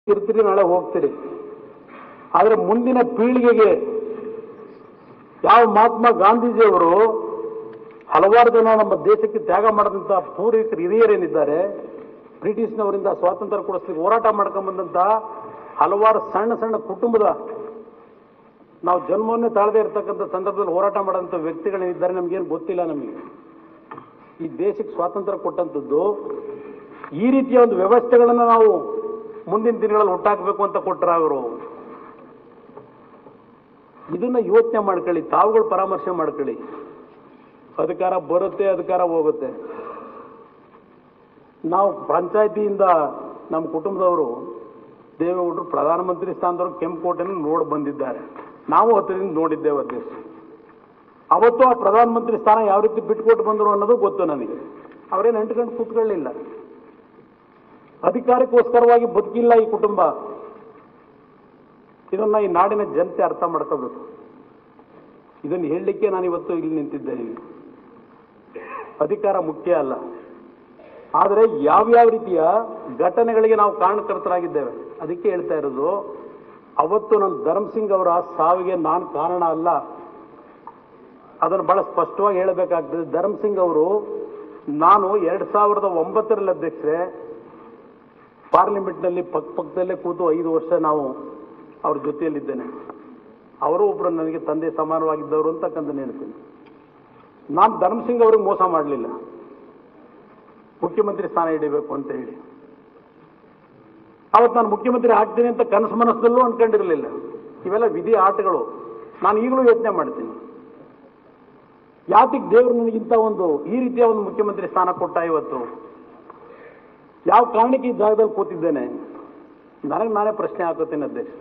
ಇರ್ತೀರಿ ನಾಳೆ ಹೋಗ್ತೀರಿ ಆದರೆ ಮುಂದಿನ ಪೀಳಿಗೆಗೆ ಯಾವ ಮಹಾತ್ಮ ಗಾಂಧೀಜಿಯವರು ಹಲವಾರು ಜನ ನಮ್ಮ ದೇಶಕ್ಕೆ ತ್ಯಾಗ ಮಾಡಿದಂಥ ಪೂರ್ವಿಕರು ಹಿರಿಯರೇನಿದ್ದಾರೆ ಬ್ರಿಟಿಷ್ನವರಿಂದ ಸ್ವಾತಂತ್ರ್ಯ ಕೊಡಿಸ್ಲಿಕ್ಕೆ ಹೋರಾಟ ಮಾಡ್ಕೊಂಡ್ಬಂದಂಥ ಹಲವಾರು ಸಣ್ಣ ಸಣ್ಣ ಕುಟುಂಬದ ನಾವು ಜನ್ಮವನ್ನೇ ತಾಳದೇ ಇರತಕ್ಕಂಥ ಸಂದರ್ಭದಲ್ಲಿ ಹೋರಾಟ ಮಾಡೋಂಥ ವ್ಯಕ್ತಿಗಳೇನಿದ್ದಾರೆ ನಮಗೇನು ಗೊತ್ತಿಲ್ಲ ನಮಗೆ ಈ ದೇಶಕ್ಕೆ ಸ್ವಾತಂತ್ರ್ಯ ಕೊಟ್ಟಂಥದ್ದು ಈ ರೀತಿಯ ಒಂದು ವ್ಯವಸ್ಥೆಗಳನ್ನು ನಾವು ಮುಂದಿನ ದಿನಗಳಲ್ಲಿ ಹುಟ್ಟಾಕಬೇಕು ಅಂತ ಕೊಟ್ಟರ ಅವರು ಇದನ್ನ ಯೋಚನೆ ಮಾಡ್ಕೊಳ್ಳಿ ತಾವುಗಳು ಪರಾಮರ್ಶೆ ಮಾಡ್ಕೊಳ್ಳಿ ಅಧಿಕಾರ ಬರುತ್ತೆ ಅಧಿಕಾರ ಹೋಗುತ್ತೆ ನಾವು ಪಂಚಾಯತಿಯಿಂದ ನಮ್ಮ ಕುಟುಂಬದವರು ದೇವೇಗೌಡರು ಪ್ರಧಾನಮಂತ್ರಿ ಸ್ಥಾನದವರು ಕೆಂಪುಕೋಟೆನ ನೋಡಿ ಬಂದಿದ್ದಾರೆ ನಾವು ಹತ್ತಿರದಿಂದ ನೋಡಿದ್ದೇವೆ ಅಧ್ಯಕ್ಷ ಅವತ್ತು ಆ ಪ್ರಧಾನಮಂತ್ರಿ ಸ್ಥಾನ ಯಾವ ರೀತಿ ಬಿಟ್ಕೊಟ್ಟು ಬಂದರು ಅನ್ನೋದು ಗೊತ್ತು ನನಗೆ ಅವರೇನು ಅಂಟ್ಕೊಂಡು ಕೂತ್ಕೊಳ್ಳಿಲ್ಲ ಅಧಿಕಾರಕ್ಕೋಸ್ಕರವಾಗಿ ಬದುಕಿಲ್ಲ ಈ ಕುಟುಂಬ ಇದನ್ನ ಈ ನಾಡಿನ ಜನತೆ ಅರ್ಥ ಮಾಡ್ಕೋಬೇಕು ಇದನ್ನು ಹೇಳಲಿಕ್ಕೆ ನಾನು ಇವತ್ತು ಇಲ್ಲಿ ನಿಂತಿದ್ದೇನೆ ಅಧಿಕಾರ ಮುಖ್ಯ ಅಲ್ಲ ಆದರೆ ಯಾವ್ಯಾವ ರೀತಿಯ ಘಟನೆಗಳಿಗೆ ನಾವು ಕಾರಣಕರ್ತರಾಗಿದ್ದೇವೆ ಅದಕ್ಕೆ ಹೇಳ್ತಾ ಇರೋದು ಅವತ್ತು ನನ್ನ ಧರ್ಮಸಿಂಗ್ ಅವರ ಸಾವಿಗೆ ನಾನು ಕಾರಣ ಅಲ್ಲ ಅದನ್ನು ಬಹಳ ಸ್ಪಷ್ಟವಾಗಿ ಹೇಳಬೇಕಾಗ್ತದೆ ಧರ್ಮಸಿಂಗ್ ಅವರು ನಾನು ಎರಡ್ ಸಾವಿರದ ಒಂಬತ್ತರಲ್ಲಿ ಅಧ್ಯಕ್ಷರೇ ಪಾರ್ಲಿಮೆಂಟ್ನಲ್ಲಿ ಪಕ್ಕ ಪಕ್ಕದಲ್ಲೇ ಕೂತು ಐದು ವರ್ಷ ನಾವು ಅವ್ರ ಜೊತೆಯಲ್ಲಿದ್ದೇನೆ ಅವರು ಒಬ್ಬರು ನನಗೆ ತಂದೆ ಸಮಾನವಾಗಿದ್ದವರು ಅಂತಕ್ಕಂಥ ನೆನಪಿನಿ ನಾನು ಧರ್ಮಸಿಂಗ್ ಅವ್ರಿಗೆ ಮೋಸ ಮಾಡಲಿಲ್ಲ ಮುಖ್ಯಮಂತ್ರಿ ಸ್ಥಾನ ಹಿಡಿಬೇಕು ಅಂತ ಹೇಳಿ ಅವತ್ತು ನಾನು ಮುಖ್ಯಮಂತ್ರಿ ಆಗ್ತೀನಿ ಅಂತ ಕನಸು ಮನಸ್ಸಲ್ಲೂ ಅನ್ಕೊಂಡಿರಲಿಲ್ಲ ಇವೆಲ್ಲ ವಿಧಿ ಆಟಗಳು ನಾನು ಈಗಲೂ ಯೋಚನೆ ಮಾಡ್ತೀನಿ ಯಾತಿಗೆ ದೇವರು ನನಗಿಂತ ಒಂದು ಈ ರೀತಿಯ ಒಂದು ಮುಖ್ಯಮಂತ್ರಿ ಸ್ಥಾನ ಕೊಟ್ಟ ಇವತ್ತು ಯಾವ ಕಾರಣಕ್ಕೆ ಈ ಜಾಗದಲ್ಲಿ ಕೂತಿದ್ದೇನೆ ನನಗೆ ನಾನೇ ಪ್ರಶ್ನೆ ಹಾಕೋತೀನಿ ಅಧ್ಯಕ್ಷ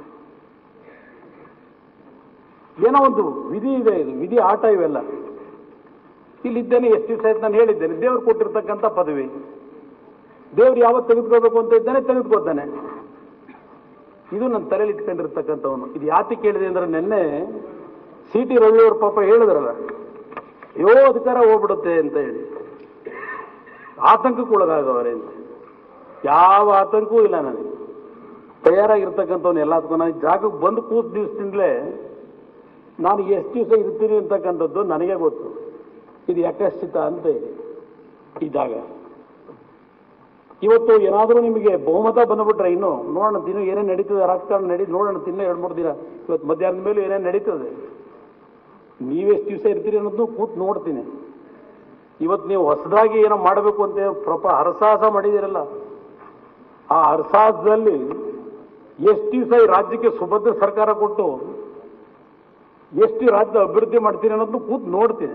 ಏನೋ ಒಂದು ವಿಧಿ ಇದೆ ಇದು ವಿಧಿ ಆಟ ಇವೆಲ್ಲ ಇಲ್ಲಿದ್ದೇನೆ ಎಷ್ಟು ದಿವಸ ಆಯ್ತು ನಾನು ಹೇಳಿದ್ದೇನೆ ದೇವ್ರು ಕೊಟ್ಟಿರ್ತಕ್ಕಂಥ ಪದವಿ ದೇವ್ರು ಯಾವತ್ತು ತೆಗೆದುಕೋಬೇಕು ಅಂತ ಇದ್ದಾನೆ ತೆಗೆದುಕೋತಾನೆ ಇದು ನನ್ನ ತಲೆಯಲ್ಲಿ ಇಟ್ಕೊಂಡಿರ್ತಕ್ಕಂಥವನು ಇದು ಯಾತಿ ಕೇಳಿದೆ ಅಂದ್ರೆ ನಿನ್ನೆ ಸಿ ಟಿ ರವಿಯವ್ರ ಪಾಪ ಹೇಳಿದ್ರಲ್ಲ ಅಯ್ಯೋ ಅಧಿಕಾರ ಹೋಗ್ಬಿಡುತ್ತೆ ಅಂತ ಹೇಳಿ ಆತಂಕಕ್ಕೆ ಒಳಗಾಗವರೆ ಅಂತ ಯಾವ ಆತಂಕವೂ ಇಲ್ಲ ನನಗೆ ತಯಾರಾಗಿರ್ತಕ್ಕಂಥವ್ನು ಎಲ್ಲದಕ್ಕೂ ನಾನು ಈ ಜಾಗಕ್ಕೆ ಬಂದು ಕೂತ ದಿವಸದಿಂದಲೇ ನಾನು ಎಷ್ಟು ದಿವಸ ಇರ್ತೀನಿ ಅಂತಕ್ಕಂಥದ್ದು ನನಗೆ ಗೊತ್ತು ಇದು ಯಾಕಶ್ಚಿತ ಅಂತ ಹೇಳಿ ಈ ಜಾಗ ಇವತ್ತು ಏನಾದರೂ ನಿಮಗೆ ಬಹುಮತ ಬಂದ್ಬಿಟ್ರೆ ಇನ್ನು ನೋಡೋಣ ದಿನ ಏನೇನು ನಡೀತದೆ ರಾಜಕಾರಣ ನಡಿ ನೋಡೋಣ ತಿನ್ನ ಎರಡು ಮೂರು ದಿನ ಇವತ್ತು ಮಧ್ಯಾಹ್ನದ ಮೇಲೆ ಏನೇನು ನಡೀತದೆ ನೀವೆಷ್ಟು ದಿವಸ ಇರ್ತೀರಿ ಅನ್ನೋದನ್ನು ಕೂತ್ ನೋಡ್ತೀನಿ ಇವತ್ತು ನೀವು ಹೊಸದಾಗಿ ಏನೋ ಮಾಡಬೇಕು ಅಂತ ಪ್ರಪ ಹರಸಾಹಸ ಮಾಡಿದಿರಲ್ಲ ಆ ಹರಸಾಹಸದಲ್ಲಿ ಎಷ್ಟು ದಿವಸ ಈ ರಾಜ್ಯಕ್ಕೆ ಸುಭದ್ರ ಸರ್ಕಾರ ಕೊಟ್ಟು ಎಷ್ಟು ಈ ರಾಜ್ಯದ ಅಭಿವೃದ್ಧಿ ಮಾಡ್ತೀನಿ ಅನ್ನೋದನ್ನು ಕೂತ್ ನೋಡ್ತೀನಿ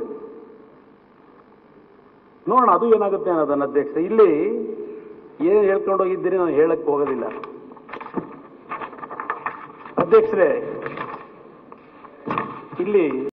ನೋಡೋಣ ಅದು ಏನಾಗುತ್ತೆ ಅನ್ನೋದನ್ನ ಅಧ್ಯಕ್ಷ ಇಲ್ಲಿ ಏನು ಹೇಳ್ಕೊಂಡು ಹೋಗಿದ್ದೀರಿ ನಾನು ಹೇಳಕ್ಕೆ ಹೋಗೋದಿಲ್ಲ ಅಧ್ಯಕ್ಷರೇ ಇಲ್ಲಿ